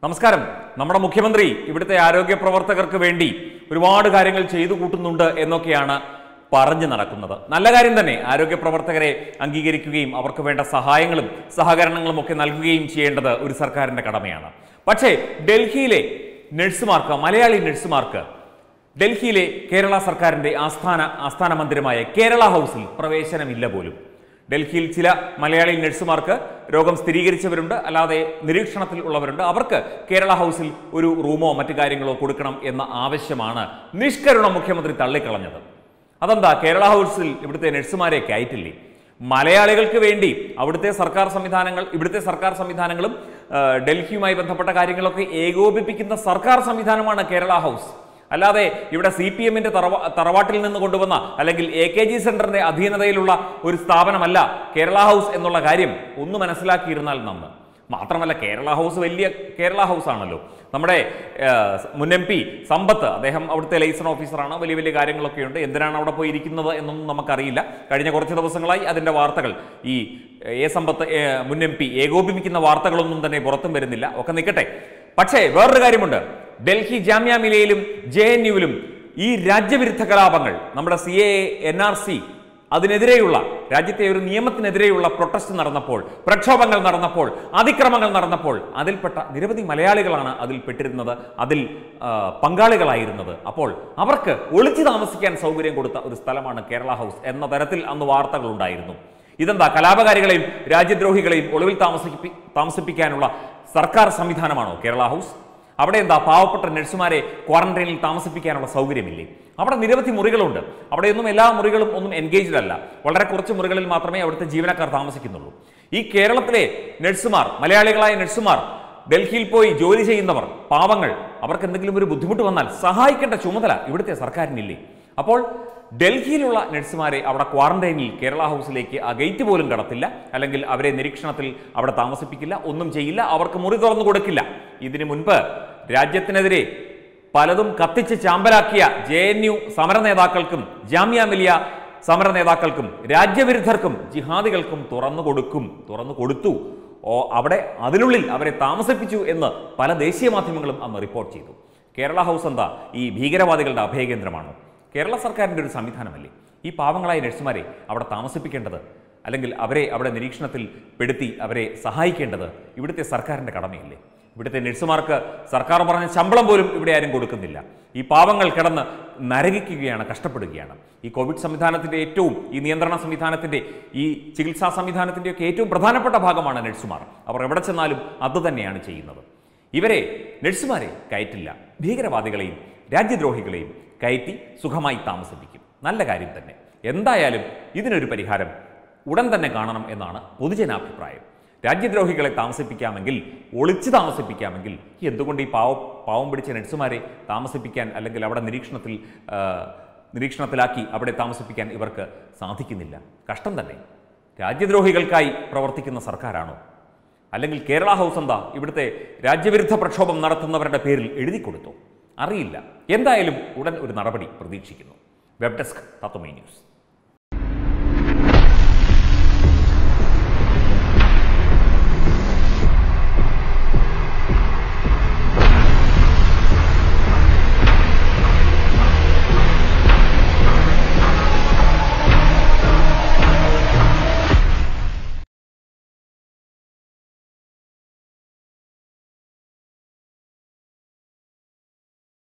നമസ്കാരം നമ്മുടെ മുഖ്യമന്ത്രി ഇവിടുത്തെ ആരോഗ്യ പ്രവർത്തകർക്ക് വേണ്ടി ഒരുപാട് കാര്യങ്ങൾ ചെയ്തു കൂട്ടുന്നുണ്ട് എന്നൊക്കെയാണ് പറഞ്ഞു നടക്കുന്നത് നല്ല കാര്യം തന്നെ ആരോഗ്യ പ്രവർത്തകരെ അംഗീകരിക്കുകയും അവർക്ക് വേണ്ട സഹായങ്ങളും സഹകരണങ്ങളും ഒക്കെ നൽകുകയും ചെയ്യേണ്ടത് ഒരു സർക്കാരിന്റെ കടമയാണ് പക്ഷേ ഡൽഹിയിലെ നഴ്സുമാർക്ക് മലയാളി നഴ്സുമാർക്ക് ഡൽഹിയിലെ കേരള സർക്കാരിന്റെ ആസ്ഥാന ആസ്ഥാന മന്ദിരമായ കേരള ഹൗസിൽ പ്രവേശനമില്ല പോലും ഡൽഹിയിൽ ചില മലയാളി നഴ്സുമാർക്ക് രോഗം സ്ഥിരീകരിച്ചവരുണ്ട് അല്ലാതെ നിരീക്ഷണത്തിൽ ഉള്ളവരുണ്ട് അവർക്ക് കേരള ഹൗസിൽ ഒരു റൂമോ മറ്റു കാര്യങ്ങളോ കൊടുക്കണം എന്ന ആവശ്യമാണ് നിഷ്കരുണം മുഖ്യമന്ത്രി തള്ളിക്കളഞ്ഞത് അതെന്താ കേരള ഹൗസിൽ ഇവിടുത്തെ നഴ്സുമാരെ കയറ്റില്ലേ മലയാളികൾക്ക് വേണ്ടി അവിടുത്തെ സർക്കാർ സംവിധാനങ്ങൾ ഇവിടുത്തെ സർക്കാർ സംവിധാനങ്ങളും ആ, ഡൽഹിയുമായി ബന്ധപ്പെട്ട കാര്യങ്ങളൊക്കെ ഏകോപിപ്പിക്കുന്ന സർക്കാർ സംവിധാനമാണ് കേരള ഹൗസ് അല്ലാതെ ഇവിടെ സി പി എമ്മിന്റെ തറവാ തറവാട്ടിൽ നിന്ന് കൊണ്ടുവന്ന അല്ലെങ്കിൽ എ കെ ജി സെന്ററിന്റെ അധീനതയിലുള്ള ഒരു സ്ഥാപനമല്ല കേരള ഹൗസ് എന്നുള്ള കാര്യം ഒന്ന് മനസ്സിലാക്കിയിരുന്നാൽ നന്ന് മാത്രമല്ല കേരള ഹൗസ് വലിയ കേരള ഹൗസ് ആണല്ലോ നമ്മുടെ ആ, മുൻ എം പി സമ്പത്ത് അദ്ദേഹം അവിടുത്തെ ലൈസൺ ഓഫീസറാണ് വലിയ വലിയ കാര്യങ്ങളൊക്കെ ഉണ്ട് എന്തിനാണ് അവിടെ പോയി ഇരിക്കുന്നത് എന്നൊന്നും നമുക്കറിയില്ല കഴിഞ്ഞ കുറച്ച് ദിവസങ്ങളായി അതിന്റെ വാർത്തകൾ ഈ എ സമ്പത്ത് ഏ, മുൻ എം പി ഏകോപിപ്പിക്കുന്ന വാർത്തകളൊന്നും തന്നെ പുറത്തും വരുന്നില്ല ഒക്കെ നിൽക്കട്ടെ പക്ഷേ വേറൊരു കാര്യമുണ്ട് ഡൽഹി ജാമ്യ മിലയിലും ജെ എൻ യുവിലും ഈ രാജ്യവിരുദ്ധ കലാപങ്ങൾ നമ്മുടെ C A N R C അതിനെതിരെയുള്ള രാജ്യത്തെ ഒരു നിയമത്തിനെതിരെയുള്ള പ്രൊട്ടസ്റ്റ് നടന്നപ്പോൾ പ്രക്ഷോഭങ്ങൾ നടന്നപ്പോൾ അതിക്രമങ്ങൾ നടന്നപ്പോൾ അതിൽപ്പെട്ട നിരവധി മലയാളികളാണ് അതിൽ പെട്ടിരുന്നത് അതിൽ ആ, പങ്കാളികളായിരുന്നത് അപ്പോൾ അവർക്ക് ഒളിച്ചു താമസിക്കാൻ സൗകര്യം കൊടുത്ത ഒരു സ്ഥലമാണ് കേരള ഹൗസ് എന്ന തരത്തിൽ അന്ന് വാർത്തകൾ ഉണ്ടായിരുന്നു ഇതെന്താ കലാപകാരികളെയും രാജ്യദ്രോഹികളെയും ഒളിവിൽ താമസിപ്പി താമസിപ്പിക്കാനുള്ള സർക്കാർ സംവിധാനമാണോ കേരള ഹൗസ് അവിടെ എന്താ പാവപ്പെട്ട നഴ്സുമാരെ ക്വാറന്റൈനിൽ താമസിപ്പിക്കാനുള്ള സൗകര്യമില്ലേ അവിടെ നിരവധി മുറികളുണ്ട് അവിടെയൊന്നും എല്ലാ മുറികളും ഒന്നും എൻഗേജ്ഡ് അല്ല വളരെ കുറച്ച് മുറികളിൽ മാത്രമേ അവിടുത്തെ ജീവനക്കാർ താമസിക്കുന്നുള്ളൂ ഈ കേരളത്തിലെ നഴ്സുമാർ മലയാളികളായ നഴ്സുമാർ ഡൽഹിയിൽ പോയി ജോലി ചെയ്യുന്നവർ പാവങ്ങൾ അവർക്ക് എന്തെങ്കിലും ഒരു ബുദ്ധിമുട്ട് വന്നാൽ സഹായിക്കേണ്ട ചുമതല ഇവിടുത്തെ സർക്കാരിനില്ലേ അപ്പോൾ ഡൽഹിയിലുള്ള നഴ്സുമാരെ അവിടെ ക്വാറന്റൈനിൽ കേരള ഹൗസിലേക്ക് ആ ഗേറ്റ് പോലും കടത്തില്ല അല്ലെങ്കിൽ അവരെ നിരീക്ഷണത്തിൽ അവിടെ താമസിപ്പിക്കില്ല ഒന്നും ചെയ്യില്ല അവർക്ക് മുറി തുറന്നു കൊടുക്കില്ല ഇതിനു മുൻപ് രാജ്യത്തിനെതിരെ പലതും കത്തിച്ച് ചാമ്പലാക്കിയ ജെ എൻ യു സമര നേതാക്കൾക്കും ജാമ്യ മിലിയ സമര നേതാക്കൾക്കും രാജ്യവിരുദ്ധർക്കും ജിഹാദികൾക്കും തുറന്നു കൊടുക്കും തുറന്നു കൊടുത്തു ഓ അവിടെ അതിനുള്ളിൽ അവരെ താമസിപ്പിച്ചു എന്ന് പല ദേശീയ മാധ്യമങ്ങളും അന്ന് റിപ്പോർട്ട് ചെയ്തു കേരള ഹൗസ് എന്താ ഈ ഭീകരവാദികളുടെ അഭയകേന്ദ്രമാണോ കേരള സർക്കാരിൻ്റെ ഒരു സംവിധാനമല്ലേ ഈ പാവങ്ങളായ നഴ്സുമാരെ അവിടെ താമസിപ്പിക്കേണ്ടത് അല്ലെങ്കിൽ അവരെ അവിടെ നിരീക്ഷണത്തിൽ പെടുത്തി അവരെ സഹായിക്കേണ്ടത് ഇവിടുത്തെ സർക്കാരിൻ്റെ കടമയല്ലേ ഇവിടുത്തെ നഴ്സുമാർക്ക് സർക്കാർ പറഞ്ഞ ശമ്പളം പോലും ഇവിടെ ആരും കൊടുക്കുന്നില്ല ഈ പാവങ്ങൾ കിടന്ന് നരകിക്കുകയാണ് കഷ്ടപ്പെടുകയാണ് ഈ കോവിഡ് സംവിധാനത്തിൻ്റെ ഏറ്റവും ഈ നിയന്ത്രണ സംവിധാനത്തിൻ്റെ ഈ ചികിത്സാ സംവിധാനത്തിൻ്റെയൊക്കെ ഏറ്റവും പ്രധാനപ്പെട്ട ഭാഗമാണ് നഴ്സുമാർ അവർ എവിടെ ചെന്നാലും അതുതന്നെയാണ് ചെയ്യുന്നത് ഇവരെ നഴ്സുമാരെ കയറ്റില്ല ഭീകരവാദികളെയും രാജ്യദ്രോഹികളെയും കയറ്റി സുഖമായി താമസിപ്പിക്കും നല്ല കാര്യം തന്നെ എന്തായാലും ഇതിനൊരു പരിഹാരം ഉടൻ തന്നെ കാണണം എന്നാണ് പൊതുജനാഭിപ്രായം രാജ്യദ്രോഹികളെ താമസിപ്പിക്കാമെങ്കിൽ ഒളിച്ചു താമസിപ്പിക്കാമെങ്കിൽ എന്തുകൊണ്ട് ഈ പാവ പാവം പിടിച്ച നഴ്സുമാരെ താമസിപ്പിക്കാൻ അല്ലെങ്കിൽ അവിടെ നിരീക്ഷണത്തിൽ ആ, നിരീക്ഷണത്തിലാക്കി അവിടെ താമസിപ്പിക്കാൻ ഇവർക്ക് സാധിക്കുന്നില്ല കഷ്ടം തന്നെ രാജ്യദ്രോഹികൾക്കായി പ്രവർത്തിക്കുന്ന സർക്കാരാണോ അല്ലെങ്കിൽ കേരള ഹൗസ് എന്താ ഇവിടുത്തെ രാജ്യവിരുദ്ധ പ്രക്ഷോഭം നടത്തുന്നവരുടെ പേരിൽ എഴുതി കൊടുത്തു അറിയില്ല എന്തായാലും ഉടൻ ഒരു നടപടി പ്രതീക്ഷിക്കുന്നു വെബ് ഡെസ്ക് തത്വമൈ ന്യൂസ്